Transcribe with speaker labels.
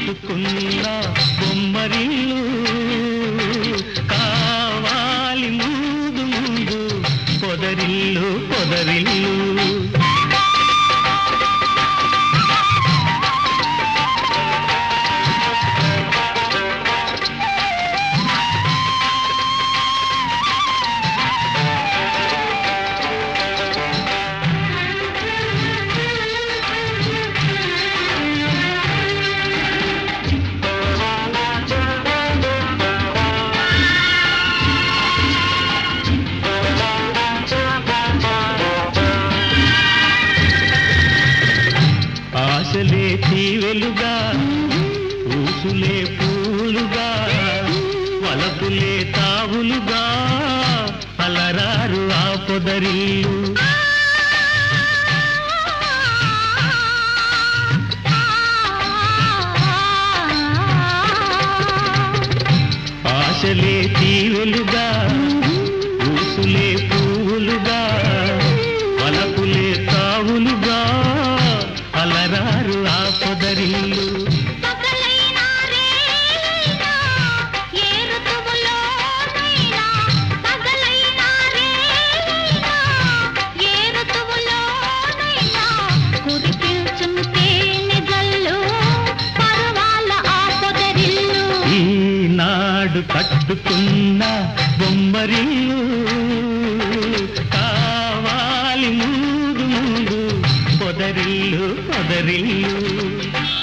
Speaker 1: కట్టుకున్న బొమ్మరిల్లు కావాలి ముందు ముందు పొదరిల్లు పొదరిల్లు ఆశలే తీవెలుగా ఊసులే పూలుగా వలపులే తావులుగా అలరారు ఆ పొదరిల్లు ఆశలే తీవెలుగా ఊసులే పువ్వులుగా వలపులే తావులుగా అలరారు ఆ పొదరిల్లు
Speaker 2: పగలైనా రేయినా ఏ ఋతువులోనైనా పగలైనా రేయినా ఏ ఋతువులోనైనా కురిపించును తేనె జల్లు పర్వాల ఆ పొదరిల్లు
Speaker 1: ఈనాడు కట్టుకున్న బొమ్మరిల్లు కావాలి ముందు ముందు పొదరిల్లు పొదరిల్లు